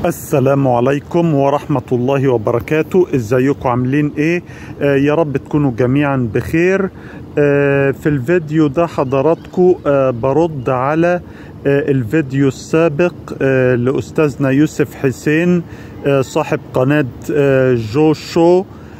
السلام عليكم ورحمة الله وبركاته ازيكم عاملين ايه آه يا رب تكونوا جميعا بخير آه في الفيديو ده حضراتكم آه برد على آه الفيديو السابق آه لأستاذنا يوسف حسين آه صاحب قناة آه جو شو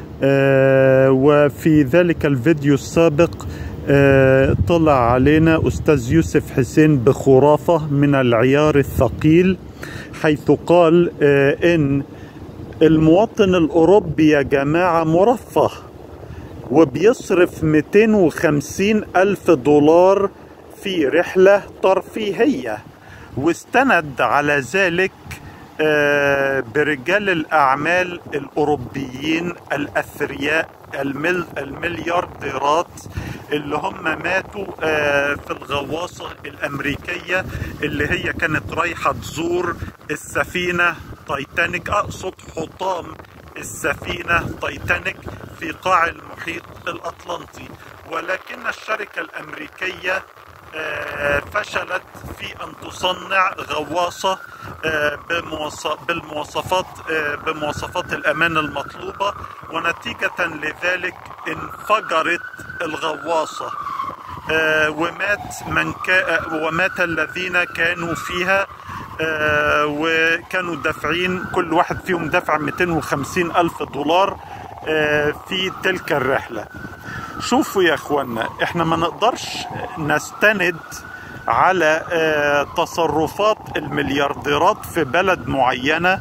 آه وفي ذلك الفيديو السابق آه طلع علينا أستاذ يوسف حسين بخرافة من العيار الثقيل حيث قال آه ان المواطن الاوروبي يا جماعة مرفه وبيصرف 250 الف دولار في رحلة ترفيهية واستند على ذلك آه برجال الاعمال الاوروبيين الاثرياء المل المليارديرات اللي هم ماتوا آه في الغواصة الامريكية اللي هي كانت رايحة تزور السفينة تايتانيك اقصد حطام السفينة تايتانيك في قاع المحيط الاطلنطي ولكن الشركة الامريكية فشلت في ان تصنع غواصه بالمواصفات بمواصفات الامان المطلوبه ونتيجه لذلك انفجرت الغواصه ومات من كا ومات الذين كانوا فيها وكانوا دافعين كل واحد فيهم دفع 250 ألف دولار في تلك الرحلة شوفوا يا اخوانا احنا ما نقدرش نستند على تصرفات المليارديرات في بلد معينة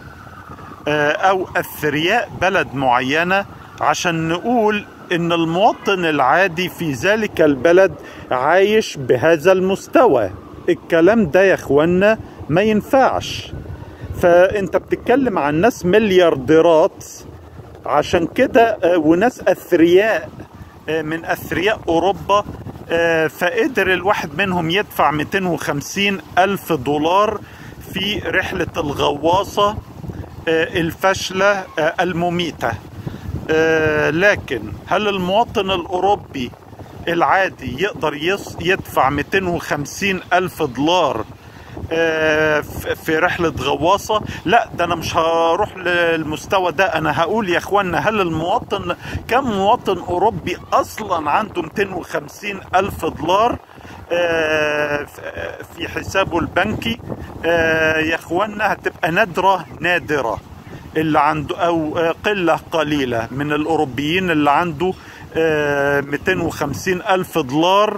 او اثرياء بلد معينة عشان نقول ان المواطن العادي في ذلك البلد عايش بهذا المستوى الكلام ده يا اخوانا ما ينفعش فانت بتتكلم عن ناس مليارديرات عشان كده وناس اثرياء من اثرياء اوروبا فقدر الواحد منهم يدفع 250 الف دولار في رحلة الغواصة الفاشلة المميتة لكن هل المواطن الاوروبي العادي يقدر يدفع 250 الف دولار في رحلة غواصة لا ده أنا مش هروح للمستوى ده أنا هقول يا أخوانا هل المواطن كم مواطن أوروبي أصلا عنده 250 ألف دولار في حسابه البنكي يا أخوانا هتبقى نادرة نادرة اللي عنده أو قلة قليلة من الأوروبيين اللي عنده 250 ألف دولار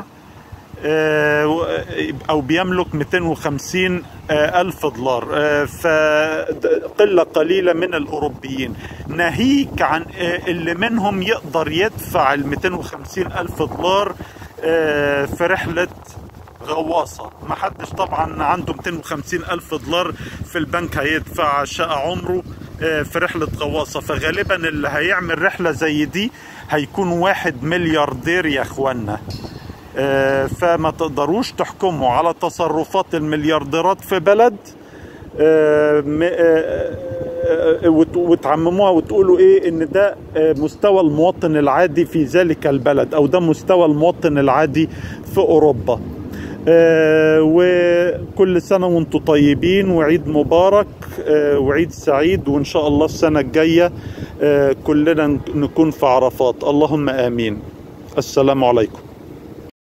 او بيملك 250 الف دولار فقله قليله من الاوروبيين ناهيك عن اللي منهم يقدر يدفع ال 250 الف دولار في رحله غواصه ما حدش طبعا عنده 250 الف دولار في البنك هيدفع شقه عمره في رحله غواصه فغالبا اللي هيعمل رحله زي دي هيكون واحد ملياردير يا اخوانا فما تقدروش تحكموا على تصرفات المليارديرات في بلد وتعمموها وتقولوا ايه ان ده مستوى المواطن العادي في ذلك البلد او ده مستوى المواطن العادي في اوروبا وكل سنة وانتم طيبين وعيد مبارك وعيد سعيد وان شاء الله السنة الجاية كلنا نكون في عرفات اللهم امين السلام عليكم